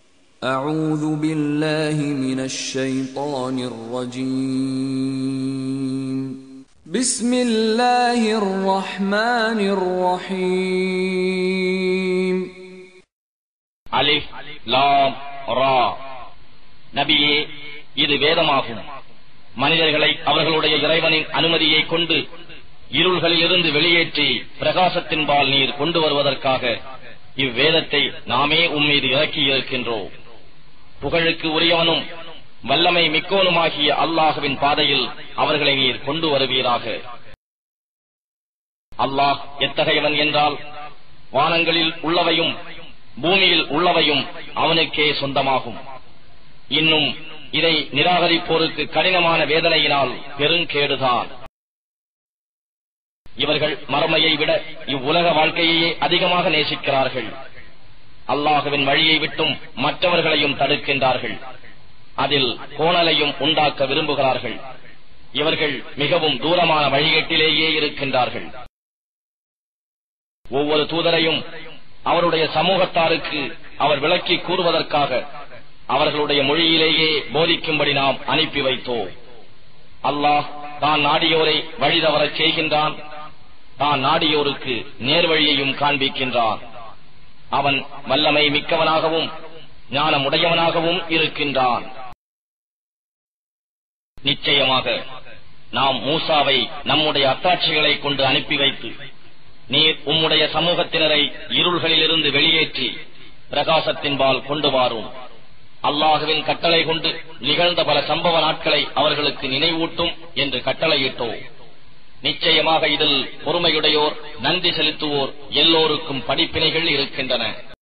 أعوذ بالله من الشيطان الرجيم بسم الله الرحمن الرحيم அலிஃப் லாம் ரா நபியே இது வேதமாகும் மனிதர்களை அவர்களுடைய இறைவனின் அனுமதியை கொண்டு இருள்களிலிருந்து வெளியேற்றி பிரகாசத்தின்பால் நீர் கொண்டு வருவதற்காக இவ்வேதத்தை நாமே உம்மீது இறக்கி இருக்கின்றோம் புகழுக்கு உரியவனும் வல்லமை மிக்கோனுமாகிய அல்லாஹுவின் பாதையில் அவர்களை நீர் கொண்டு வருவீராக அல்லாஹ் எத்தகையவன் என்றால் வானங்களில் உள்ளவையும் பூமியில் உள்ளவையும் அவனுக்கே சொந்தமாகும் இன்னும் இதை நிராகரிப்போருக்கு கடினமான வேதனையினால் பெருங்கேடுதான் இவர்கள் மறுமையை விட இவ்வுலக வாழ்க்கையையே அதிகமாக நேசிக்கிறார்கள் அல்லாஹுவின் வழியை விட்டும் மற்றவர்களையும் தடுக்கின்றார்கள் அதில் கோணலையும் உண்டாக்க விரும்புகிறார்கள் இவர்கள் மிகவும் தூரமான வழிகேட்டிலேயே இருக்கின்றார்கள் ஒவ்வொரு தூதரையும் அவருடைய சமூகத்தாருக்கு அவர் விளக்கி கூறுவதற்காக அவர்களுடைய மொழியிலேயே போதிக்கும்படி நாம் அனுப்பி வைத்தோம் அல்லாஹ் தான் நாடியோரை வழிதவரச் செய்கின்றான் தான் நாடியோருக்கு நேர்வழியையும் காண்பிக்கின்றான் அவன் வல்லமை மிக்கவனாகவும் ஞானமுடையவனாகவும் இருக்கின்றான் நிச்சயமாக நாம் மூசாவை நம்முடைய அத்தாட்சிகளை கொண்டு அனுப்பி வைத்து நீர் உம்முடைய சமூகத்தினரை இருள்களிலிருந்து வெளியேற்றி பிரகாசத்தின்பால் கொண்டு வாரும் அல்லாஹுவின் கட்டளை கொண்டு நிகழ்ந்த பல சம்பவ நாட்களை அவர்களுக்கு நினைவூட்டும் என்று கட்டளையிட்டோம் நிச்சயமாக இதில் பொறுமையுடையோர் நன்றி செலுத்துவோர் எல்லோருக்கும் படிப்பினைகள் இருக்கின்றன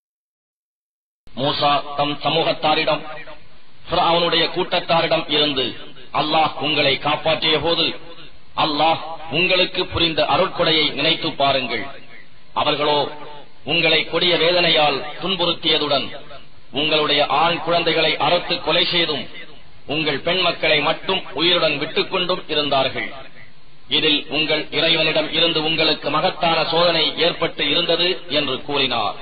மூசா தம் சமூகத்தாரிடம் அவனுடைய கூட்டத்தாரிடம் இருந்து அல்லாஹ் உங்களை காப்பாற்றிய போது அல்லாஹ் உங்களுக்கு புரிந்த அருட்கொடையை நினைத்து பாருங்கள் அவர்களோ உங்களை கொடிய வேதனையால் துன்புறுத்தியதுடன் உங்களுடைய ஆண் குழந்தைகளை அறுத்து கொலை செய்தும் உங்கள் பெண் மக்களை மட்டும் உயிருடன் விட்டுக் கொண்டும் இருந்தார்கள் இதில் உங்கள் இறைவனிடம் இருந்து உங்களுக்கு மகத்தான சோதனை ஏற்பட்டு இருந்தது என்று கூறினார்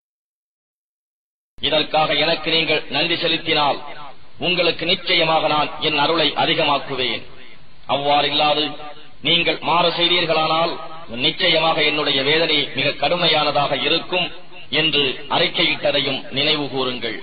இதற்காக எனக்கு நீங்கள் நன்றி செலுத்தினால் உங்களுக்கு நிச்சயமாக நான் என் அருளை அதிகமாக்குவேன் அவ்வாறில்லாது நீங்கள் மாறு செய்தீர்களானால் நிச்சயமாக என்னுடைய வேதனை மிக கடுமையானதாக இருக்கும் என்று அறிக்கையிட்டதையும் நினைவு கூறுங்கள்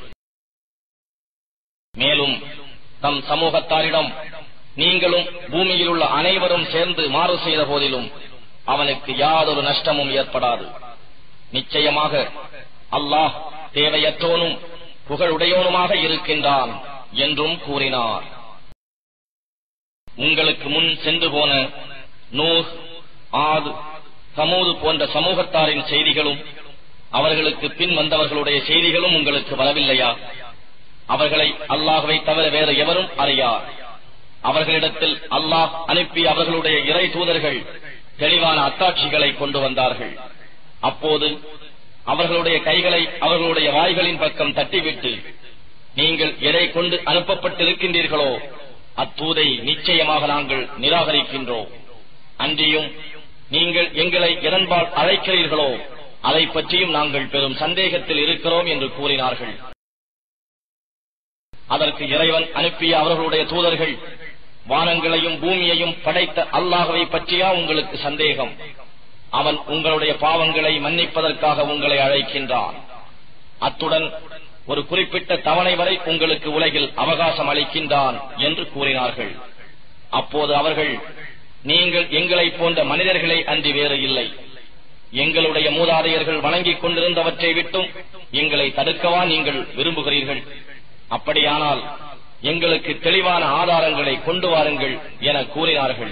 மேலும் தம் சமூகத்தாரிடம் நீங்களும் பூமியில் உள்ள அனைவரும் சேர்ந்து மாறு செய்த போதிலும் அவனுக்கு யாதொரு நஷ்டமும் ஏற்படாது நிச்சயமாக அல்லாஹ் தேவையற்றோனும் புகழுடையோனுமாக இருக்கின்றான் என்றும் கூறினார் உங்களுக்கு முன் சென்று போன நூஹ் ஆது சமூது போன்ற சமூகத்தாரின் செய்திகளும் அவர்களுக்கு பின் வந்தவர்களுடைய செய்திகளும் உங்களுக்கு வரவில்லையா அவர்களை அல்லாஹுவை தவிர வேறு எவரும் அறியார் அவர்களிடத்தில் அல்லாஹ் அனுப்பி அவர்களுடைய இறை தூதர்கள் தெளிவான அத்தாட்சிகளை கொண்டு வந்தார்கள் அப்போது அவர்களுடைய கைகளை அவர்களுடைய வாய்களின் பக்கம் தட்டிவிட்டு நீங்கள் எதை கொண்டு அனுப்பப்பட்டிருக்கின்றீர்களோ அத்தூதை நிச்சயமாக நாங்கள் நிராகரிக்கின்றோம் அன்றியும் நீங்கள் எங்களை எதன்பால் அழைக்கிறீர்களோ அதை பற்றியும் நாங்கள் பெரும் சந்தேகத்தில் இருக்கிறோம் என்று கூறினார்கள் அதற்கு இறைவன் அனுப்பிய அவர்களுடைய தூதர்கள் வானங்களையும் பூமியையும் படைத்த அல்லாஹவை பற்றியா உங்களுக்கு சந்தேகம் அவன் உங்களுடைய பாவங்களை மன்னிப்பதற்காக உங்களை அழைக்கின்றான் அத்துடன் ஒரு குறிப்பிட்ட தவணை வரை உங்களுக்கு உலகில் அவகாசம் அளிக்கின்றான் என்று கூறினார்கள் அப்போது அவர்கள் நீங்கள் எங்களை போன்ற மனிதர்களை அன்றி வேறு இல்லை எங்களுடைய மூதாதையர்கள் வணங்கிக் கொண்டிருந்தவற்றை விட்டும் எங்களை தடுக்கவா நீங்கள் விரும்புகிறீர்கள் அப்படியானால் எங்களுக்கு தெளிவான ஆதாரங்களை கொண்டு வாருங்கள் என கூறினார்கள்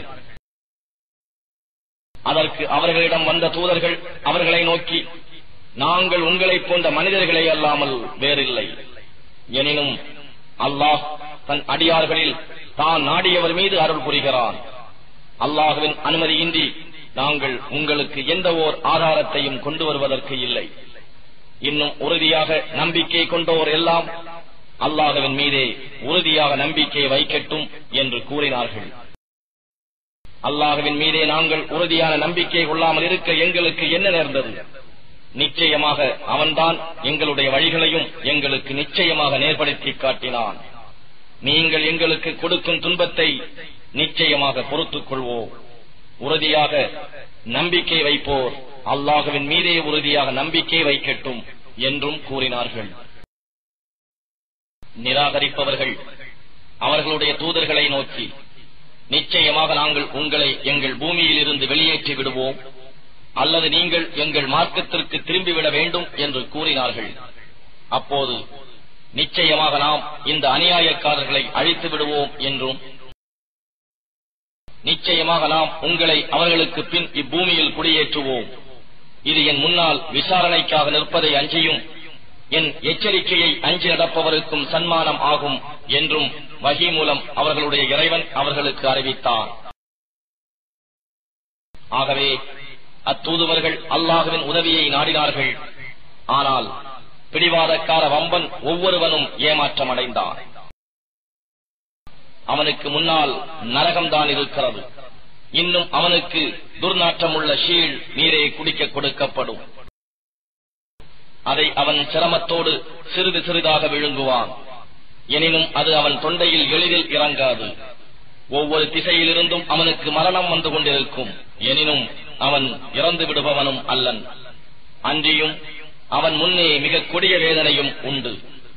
அதற்கு அவர்களிடம் வந்த தூதர்கள் அவர்களை நோக்கி நாங்கள் உங்களைப் போன்ற மனிதர்களை அல்லாமல் வேறில்லை எனினும் அல்லாஹ் தன் அடியார்களில் தான் நாடியவர் மீது அருள் புரிகிறான் அல்லாஹுவின் அனுமதியின்றி நாங்கள் உங்களுக்கு எந்த ஓர் ஆதாரத்தையும் கொண்டு வருவதற்கு இல்லை இன்னும் உறுதியாக நம்பிக்கை கொண்டோர் எல்லாம் அல்லாஹுவின் மீதே உறுதியாக நம்பிக்கை வைக்கட்டும் என்று கூறினார்கள் அல்லாஹுவின் மீதே நாங்கள் உறுதியான நம்பிக்கை கொள்ளாமல் இருக்க எங்களுக்கு என்ன நேர்ந்தது நிச்சயமாக அவன்தான் எங்களுடைய வழிகளையும் எங்களுக்கு நிச்சயமாக நேர்படுத்தி காட்டினான் நீங்கள் எங்களுக்கு கொடுக்கும் துன்பத்தை நிச்சயமாக பொறுத்துக் கொள்வோம் உறுதியாக நம்பிக்கை வைப்போர் அல்லாஹுவின் மீதே உறுதியாக நம்பிக்கை வைக்கட்டும் என்றும் கூறினார்கள் நிராகரிப்பவர்கள் அவர்களுடைய தூதர்களை நோக்கி நிச்சயமாக நாங்கள் உங்களை எங்கள் பூமியில் இருந்து வெளியேற்றி விடுவோம் அல்லது நீங்கள் எங்கள் மார்க்கத்திற்கு திரும்பிவிட வேண்டும் என்று கூறினார்கள் அப்போது நிச்சயமாக நாம் இந்த அநியாயக்காரர்களை அழித்து விடுவோம் என்றும் நிச்சயமாக நாம் உங்களை அவர்களுக்கு பின் இப்பூமியில் குடியேற்றுவோம் இது என் முன்னால் விசாரணைக்காக நிற்பதை அஞ்சியும் என் எச்சரிக்கையை அஞ்சி நடப்பவருக்கும் சன்மானம் ஆகும் என்றும் வகி மூலம் அவர்களுடைய இறைவன் அவர்களுக்கு அறிவித்தார் ஆகவே அத்தூதுவர்கள் அல்லாஹுவின் உதவியை நாடினார்கள் ஆனால் பிடிவாதக்கார வம்பன் ஒவ்வொருவனும் ஏமாற்றமடைந்தான் அவனுக்கு முன்னால் நரகம்தான் இருக்கிறது இன்னும் அவனுக்கு துர்நாற்றமுள்ள ஷீழ் நீரே குடிக்க கொடுக்கப்படும் அதை அவன் சிரமத்தோடு சிறிது சிறிதாக விழுங்குவான் எனினும் அது அவன் தொண்டையில் எளிதில் இறங்காது ஒவ்வொரு திசையிலிருந்தும் அவனுக்கு மரணம் வந்து கொண்டிருக்கும் எனினும் அவன் இறந்து விடுபவனும் அல்லன் அன்றியும் அவன் முன்னே மிக கொடிய வேதனையும் உண்டு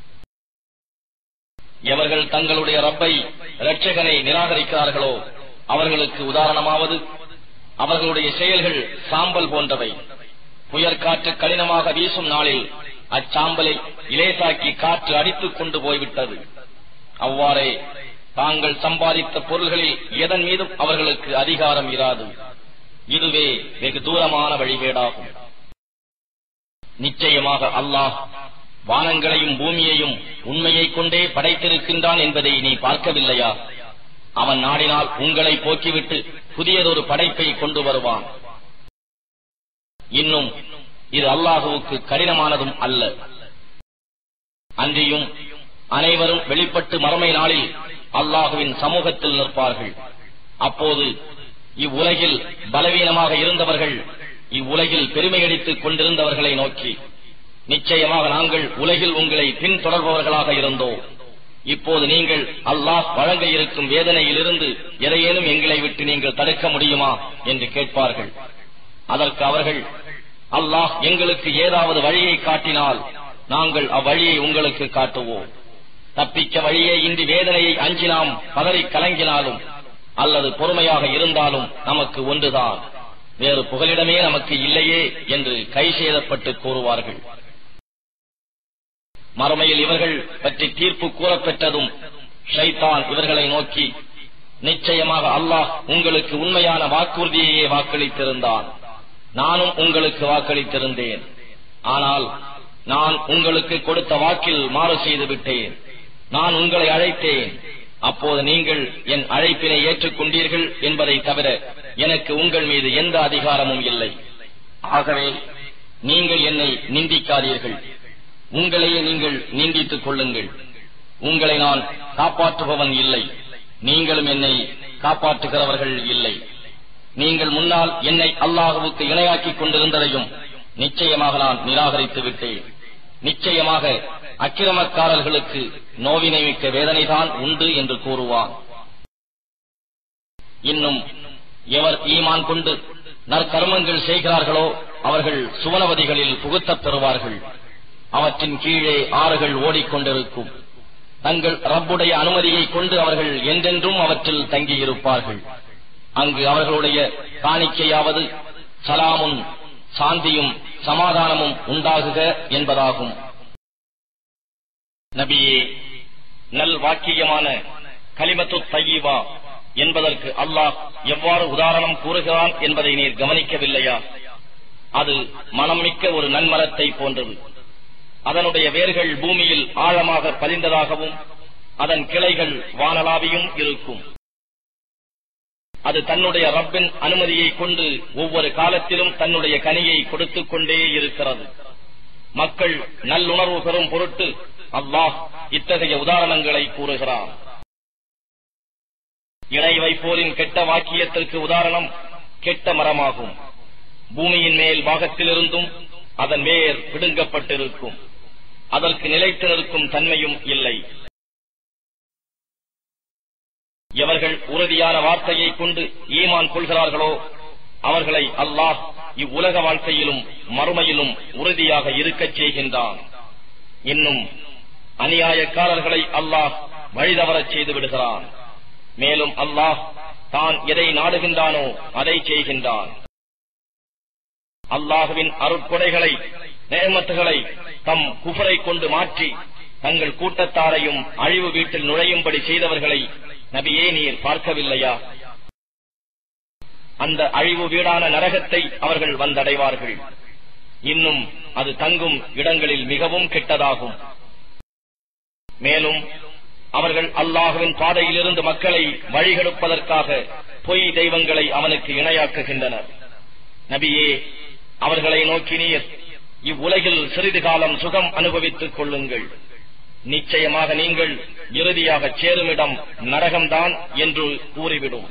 எவர்கள் தங்களுடைய ரப்பை இரட்சகனை நிராகரிக்கிறார்களோ அவர்களுக்கு உதாரணமாவது அவர்களுடைய செயல்கள் சாம்பல் போன்றவை புயற்காற்று கடினமாக வீசும் நாளில் அச்சாம்பலை இலேசாக்கி காற்று அடித்துக் கொண்டு போய்விட்டது அவ்வாறே தாங்கள் சம்பாதித்த பொருள்களில் எதன் மீதும் அவர்களுக்கு அதிகாரம் இராது இதுவே வெகு தூரமான வழிகேடாகும் நிச்சயமாக அல்லாஹ் வானங்களையும் பூமியையும் உண்மையைக் கொண்டே படைத்திருக்கின்றான் என்பதை நீ பார்க்கவில்லையா அவன் நாடினால் உங்களை போக்கிவிட்டு புதியதொரு படைப்பை கொண்டு வருவான் இன்னும் இது அல்லாஹுவுக்கு கடினமானதும் அல்ல அன்றியும் அனைவரும் வெளிப்பட்டு மறுமை நாளில் அல்லாஹுவின் சமூகத்தில் நிற்பார்கள் அப்போது இவ்வுலகில் பலவீனமாக இருந்தவர்கள் இவ்வுலகில் பெருமையடித்துக் கொண்டிருந்தவர்களை நோக்கி நிச்சயமாக நாங்கள் உலகில் உங்களை பின்தொடர்பவர்களாக இருந்தோம் இப்போது நீங்கள் அல்லாஹ் வழங்க இருக்கும் வேதனையிலிருந்து எதையேனும் எங்களை விட்டு நீங்கள் தடுக்க முடியுமா என்று கேட்பார்கள் அதற்கு அவர்கள் அல்லாஹ் எங்களுக்கு ஏதாவது வழியை காட்டினால் நாங்கள் அவ்வழியை உங்களுக்கு காட்டுவோம் தப்பிக்க வழியே இன்றி வேதனையை அஞ்சி நாம் பதறி கலங்கினாலும் அல்லது பொறுமையாக இருந்தாலும் நமக்கு ஒன்றுதான் வேறு புகலிடமே நமக்கு இல்லையே என்று கை சேதப்பட்டு கூறுவார்கள் மறுமையில் இவர்கள் பற்றி தீர்ப்பு கூறப்பெற்றதும் ஷைத்தான் இவர்களை நோக்கி நிச்சயமாக அல்லாஹ் உங்களுக்கு உண்மையான வாக்குறுதியையே வாக்களித்திருந்தான் நானும் உங்களுக்கு வாக்களித்திருந்தேன் ஆனால் நான் உங்களுக்கு கொடுத்த வாக்கில் மாறு செய்து விட்டேன் நான் உங்களை அழைத்தேன் அப்போது நீங்கள் என் அழைப்பினை ஏற்றுக்கொண்டீர்கள் என்பதை தவிர எனக்கு உங்கள் மீது எந்த அதிகாரமும் இல்லை ஆகவே நீங்கள் என்னை நிந்திக்காதீர்கள் உங்களையே நீங்கள் நிந்தித்துக் கொள்ளுங்கள் உங்களை நான் காப்பாற்றுபவன் இல்லை நீங்களும் என்னை காப்பாற்றுகிறவர்கள் இல்லை நீங்கள் முன்னால் என்னை அல்லாஹுவுக்கு இணையாக்கிக் கொண்டிருந்ததையும் நிச்சயமாக நான் நிராகரித்து விட்டேன் நிச்சயமாக அக்கிரமக்காரர்களுக்கு நோவினை மிக்க வேதனைதான் உண்டு என்று கூறுவான் இன்னும் எவர் ஈமான் கொண்டு நற்கர்மங்கள் செய்கிறார்களோ அவர்கள் சுவனவதிகளில் புகுத்தப் பெறுவார்கள் அவற்றின் கீழே ஆறுகள் ஓடிக்கொண்டிருக்கும் தங்கள் ரப்புடைய அனுமதியை கொண்டு அவர்கள் என்றென்றும் அவற்றில் தங்கியிருப்பார்கள் அங்கு அவர்களுடைய காணிக்கையாவது சலாமும் சாந்தியும் சமாதானமும் உண்டாகுக என்பதாகும் நபியே நல் வாக்கியமான கலிமத்து தையீவா என்பதற்கு அல்லாஹ் எவ்வாறு உதாரணம் கூறுகிறான் என்பதை நீர் கவனிக்கவில்லையா அது மனம் மிக்க ஒரு நன்மரத்தை போன்றது அதனுடைய வேர்கள் பூமியில் ஆழமாக பதிந்ததாகவும் அதன் கிளைகள் வானலாவியும் இருக்கும் அது தன்னுடைய ரப்பின் அனுமதியை கொண்டு ஒவ்வொரு காலத்திலும் தன்னுடைய கனியை கொடுத்துக் கொண்டே இருக்கிறது மக்கள் நல்லுணர்வு பெறும் பொருட்டு அல்லாஹ் இத்தகைய உதாரணங்களை கூறுகிறார் இணை வைப்போரின் கெட்ட வாக்கியத்திற்கு உதாரணம் கெட்ட மரமாகும் பூமியின் மேல் பாகத்திலிருந்தும் அதன் வேர் பிடுங்கப்பட்டிருக்கும் அதற்கு நிலைத்து நிற்கும் தன்மையும் இல்லை எவர்கள் உறுதியான வார்த்தையை கொண்டு ஈமான் கொள்கிறார்களோ அவர்களை அல்லாஹ் இவ்வுலக வாழ்க்கையிலும் மறுமையிலும் உறுதியாக இருக்கச் செய்கின்றான் இன்னும் அநியாயக்காரர்களை அல்லாஹ் வழிதவரச் செய்து விடுகிறான் மேலும் அல்லாஹ் தான் எதை நாடுகின்றானோ அதை செய்கின்றான் அல்லாஹுவின் அருட்கொடைகளை நேமத்துகளை தம் குஃபரை கொண்டு மாற்றி தங்கள் கூட்டத்தாரையும் அழிவு வீட்டில் நுழையும்படி செய்தவர்களை நபியே நீர் பார்க்கவில்லையா அந்த அழிவு வீடான நரகத்தை அவர்கள் வந்தடைவார்கள் இன்னும் அது தங்கும் இடங்களில் மிகவும் கெட்டதாகும் மேலும் அவர்கள் அல்லாஹுவின் பாதையிலிருந்து மக்களை வழிகெடுப்பதற்காக பொய் தெய்வங்களை அவனுக்கு இணையாக்குகின்றனர் நபியே அவர்களை நோக்கி நீர் இவ்வுலகில் சிறிது காலம் சுகம் அனுபவித்துக் கொள்ளுங்கள் நிச்சயமாக நீங்கள் இறுதியாக சேருமிடம் நரகம்தான் என்று கூறிவிடும்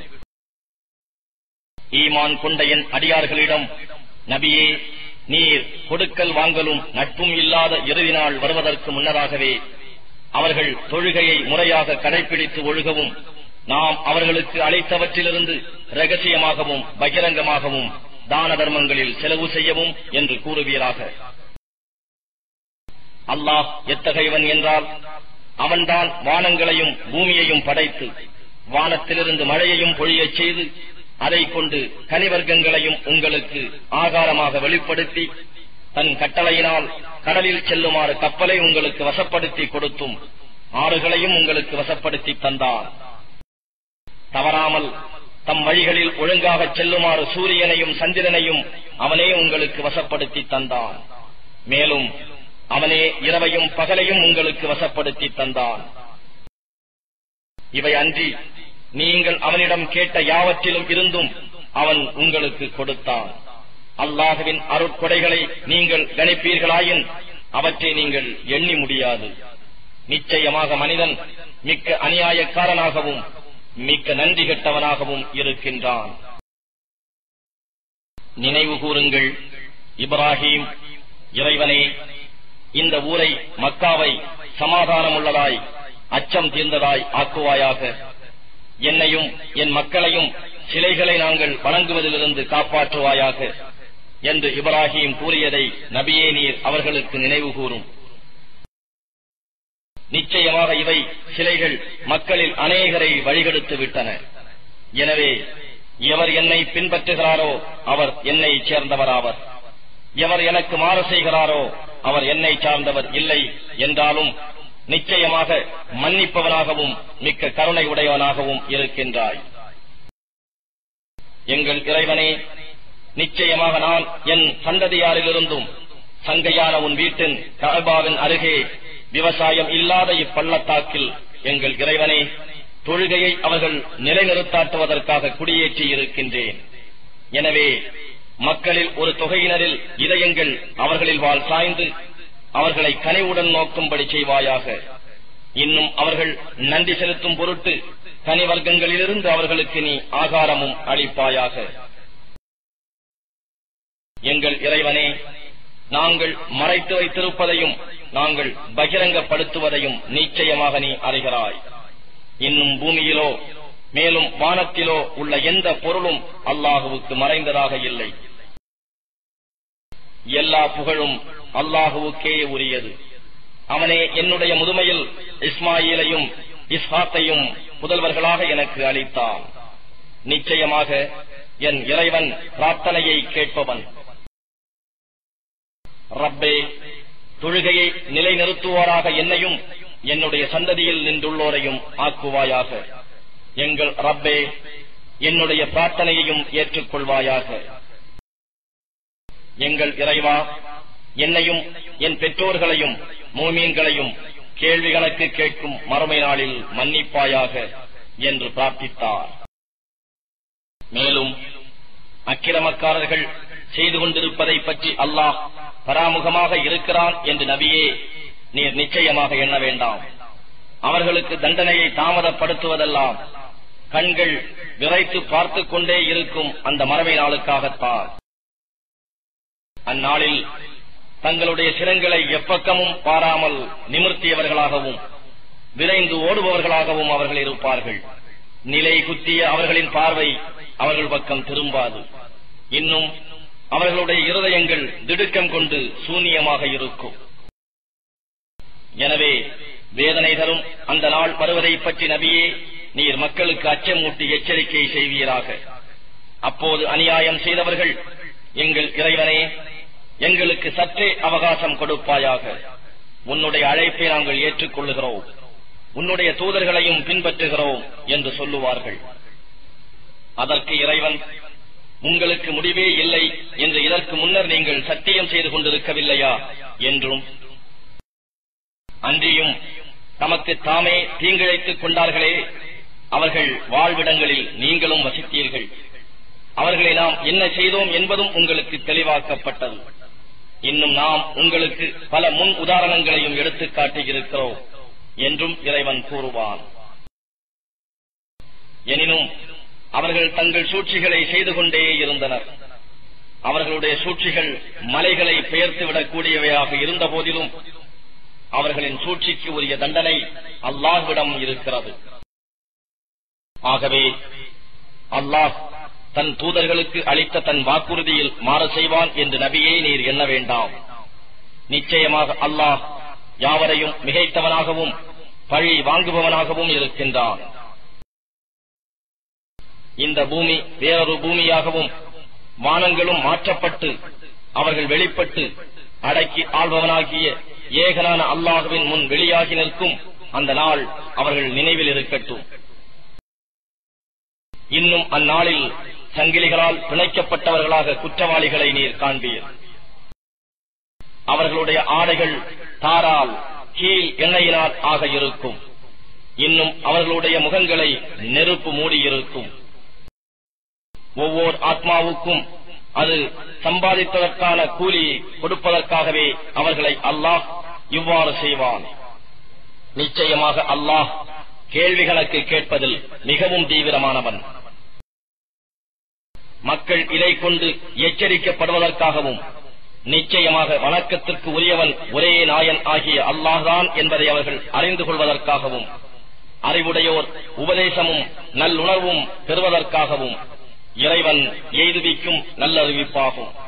ஈமான் கொண்ட என் அடியார்களிடம் நபியே நீர் கொடுக்கல் வாங்கலும் நட்பும் இல்லாத இறுதி நாள் வருவதற்கு முன்னதாகவே அவர்கள் தொழுகையை முறையாக கடைபிடித்து ஒழுகவும் நாம் அவர்களுக்கு அளித்தவற்றிலிருந்து ரகசியமாகவும் பகிரங்கமாகவும் தான தர்மங்களில் செலவு செய்யவும் என்று கூறுவீராக அல்லாஹ் எத்தகையவன் என்றால் அவன்தான் வானங்களையும் பூமியையும் படைத்து வானத்திலிருந்து மழையையும் பொழியச் செய்து அதை கொண்டு கனிவர்க்கங்களையும் உங்களுக்கு ஆகாரமாக வெளிப்படுத்தி தன் கட்டளையினால் கடலில் செல்லுமாறு கப்பலை உங்களுக்கு வசப்படுத்தி கொடுத்தும் ஆறுகளையும் உங்களுக்கு வசப்படுத்தி தந்தான் தவறாமல் தம் வழிகளில் ஒழுங்காக செல்லுமாறு சூரியனையும் சந்திரனையும் அவனே உங்களுக்கு வசப்படுத்தி தந்தான் மேலும் அவனே இரவையும் பகலையும் உங்களுக்கு வசப்படுத்தி தந்தான் இவை அன்றி நீங்கள் அவனிடம் கேட்ட யாவற்றிலும் இருந்தும் அவன் உங்களுக்கு கொடுத்தான் அல்லாஹுவின் அருட்கொடைகளை நீங்கள் கணிப்பீர்களாயின் அவற்றை நீங்கள் எண்ணி முடியாது நிச்சயமாக மனிதன் மிக்க அநியாயக்காரனாகவும் மிக்க நன்றி கெட்டவனாகவும் இருக்கின்றான் நினைவு கூறுங்கள் இப்ராஹிம் இறைவனே இந்த ஊரை மக்காவை சமாதானமுள்ளதாய் அச்சம் தீர்ந்ததாய் ஆக்குவாயாக என்னையும் என் மக்களையும் சிலைகளை நாங்கள் வணங்குவதிலிருந்து காப்பாற்றுவாயாக என்று இப்ராஹிம் கூறியதை நபியே நீர் அவர்களுக்கு நினைவு கூறும் நிச்சயமாக இவை சிலைகள் மக்களில் அநேகரை வழிகெடுத்து விட்டன எனவே எவர் என்னை பின்பற்றுகிறாரோ அவர் என்னை சேர்ந்தவராவர் எவர் எனக்கு மாறு செய்கிறாரோ அவர் என்னை சார்ந்தவர் இல்லை என்றாலும் நிச்சயமாக மன்னிப்பவனாகவும் மிக்க கருணை உடையவனாகவும் இருக்கின்றாய் எங்கள் இறைவனே நிச்சயமாக நான் என் சந்ததியாரிலிருந்தும் சங்கையான உன் வீட்டின் கஅபாவின் அருகே விவசாயம் இல்லாத இப்பள்ளத்தாக்கில் எங்கள் இறைவனே தொழுகையை அவர்கள் நிலைநிறுத்தாட்டுவதற்காக குடியேற்றி இருக்கின்றேன் எனவே மக்களில் ஒரு தொகையினரில் இதயங்கள் அவர்களில் வாழ் சாய்ந்து அவர்களை கனிவுடன் நோக்கும்படி செய்வாயாக இன்னும் அவர்கள் நன்றி செலுத்தும் பொருட்டு கனி வர்க்கங்களிலிருந்து அவர்களுக்கு நீ ஆகாரமும் அளிப்பாயாக எங்கள் இறைவனே நாங்கள் மறைத்து வைத்திருப்பதையும் நாங்கள் பகிரங்கப்படுத்துவதையும் நிச்சயமாக நீ அறிகிறாய் இன்னும் பூமியிலோ மேலும் வானத்திலோ உள்ள எந்த பொருளும் அல்லாஹுவுக்கு மறைந்ததாக இல்லை எல்லா புகழும் அல்லாஹுவுக்கே உரியது அவனே என்னுடைய முதுமையில் இஸ்மாயிலையும் இஸ்ஹாத்தையும் புதல்வர்களாக எனக்கு அளித்தான் நிச்சயமாக என் இறைவன் பிரார்த்தனையை கேட்பவன் ரப்பே தொழுகையை நிலைநிறுத்துவோராக என்னையும் என்னுடைய சந்ததியில் நின்றுள்ளோரையும் ஆக்குவாயாக எங்கள் ரப்பே என்னுடைய பிரார்த்தனையையும் ஏற்றுக்கொள்வாயாக எங்கள் இறைவா என்னையும் என் பெற்றோர்களையும் மூமீன்களையும் கேள்வி கணக்கு கேட்கும் மறுமை நாளில் மன்னிப்பாயாக என்று பிரார்த்தித்தார் மேலும் அக்கிரமக்காரர்கள் செய்து கொண்டிருப்பதை பற்றி அல்லாஹ் பராமுகமாக இருக்கிறான் என்று நபியே நீர் நிச்சயமாக எண்ண வேண்டாம் அவர்களுக்கு தண்டனையை தாமதப்படுத்துவதெல்லாம் கண்கள் விரைத்து பார்த்துக் கொண்டே இருக்கும் அந்த மரமை நாளுக்காகத்தான் அந்நாளில் தங்களுடைய சிரங்களை எப்பக்கமும் பாராமல் நிமிர்த்தியவர்களாகவும் விரைந்து ஓடுபவர்களாகவும் அவர்கள் இருப்பார்கள் நிலை குத்திய அவர்களின் பார்வை அவர்கள் பக்கம் திரும்பாது இன்னும் அவர்களுடைய இருதயங்கள் திடுக்கம் கொண்டு சூனியமாக இருக்கும் எனவே வேதனை தரும் அந்த நாள் வருவதை பற்றி நபியே நீர் மக்களுக்கு அச்சமூட்டி எச்சரிக்கை செய்வீராக அப்போது அநியாயம் செய்தவர்கள் எங்கள் இறைவனே எங்களுக்கு சற்றே அவகாசம் கொடுப்பாயாக உன்னுடைய அழைப்பை நாங்கள் ஏற்றுக்கொள்ளுகிறோம் உன்னுடைய தூதர்களையும் பின்பற்றுகிறோம் என்று சொல்லுவார்கள் அதற்கு இறைவன் உங்களுக்கு முடிவே இல்லை என்று இதற்கு முன்னர் நீங்கள் சத்தியம் செய்து கொண்டிருக்கவில்லையா என்றும் அன்றியும் தமக்கு தாமே தீங்கிழைத்துக் கொண்டார்களே அவர்கள் வாழ்விடங்களில் நீங்களும் வசித்தீர்கள் அவர்களை நாம் என்ன செய்தோம் என்பதும் உங்களுக்கு தெளிவாக்கப்பட்டது இன்னும் நாம் உங்களுக்கு பல முன் உதாரணங்களையும் எடுத்துக் காட்டியிருக்கிறோம் என்றும் இறைவன் கூறுவான் எனினும் அவர்கள் தங்கள் சூழ்ச்சிகளை செய்து கொண்டே இருந்தனர் அவர்களுடைய சூழ்ச்சிகள் மலைகளை பெயர்த்துவிடக் கூடியவையாக இருந்த போதிலும் அவர்களின் சூழ்ச்சிக்கு உரிய தண்டனை அல்லாஹ்விடம் இருக்கிறது ஆகவே அல்லாஹ் தன் தூதர்களுக்கு அளித்த தன் வாக்குறுதியில் மாற செய்வான் என்று நபியே நீர் எண்ண வேண்டாம் நிச்சயமாக அல்லாஹ் யாவரையும் மிகைத்தவனாகவும் பழி வாங்குபவனாகவும் இருக்கின்றான் இந்த பூமி வேறொரு பூமியாகவும் வானங்களும் மாற்றப்பட்டு அவர்கள் வெளிப்பட்டு அடக்கி ஆள்பவனாகிய ஏகனான அல்லாஹுவின் முன் வெளியாகி நிற்கும் அந்த நாள் அவர்கள் நினைவில் இருக்கட்டும் இன்னும் அந்நாளில் சங்கிலிகளால் பிணைக்கப்பட்டவர்களாக குற்றவாளிகளை நீர் காண்பீர் அவர்களுடைய ஆடைகள் தாரால் கீழ் எண்ணெயினால் ஆக இருக்கும் இன்னும் அவர்களுடைய முகங்களை நெருப்பு மூடியிருக்கும் ஒவ்வொரு ஆத்மாவுக்கும் அது சம்பாதிப்பதற்கான கூலி கொடுப்பதற்காகவே அவர்களை அல்லாஹ் இவ்வாறு செய்வான் நிச்சயமாக அல்லாஹ் கேள்வி கணக்கு கேட்பதில் மிகவும் தீவிரமானவன் மக்கள் இதை கொண்டு எச்சரிக்கப்படுவதற்காகவும் நிச்சயமாக வணக்கத்திற்கு உரியவன் ஒரே நாயன் ஆகிய அல்லாஹ்தான் என்பதை அவர்கள் அறிந்து கொள்வதற்காகவும் அறிவுடையோர் உபதேசமும் நல்லுணர்வும் பெறுவதற்காகவும் இறைவன் எய்துவிக்கும் நல்லறிவிப்பாகும்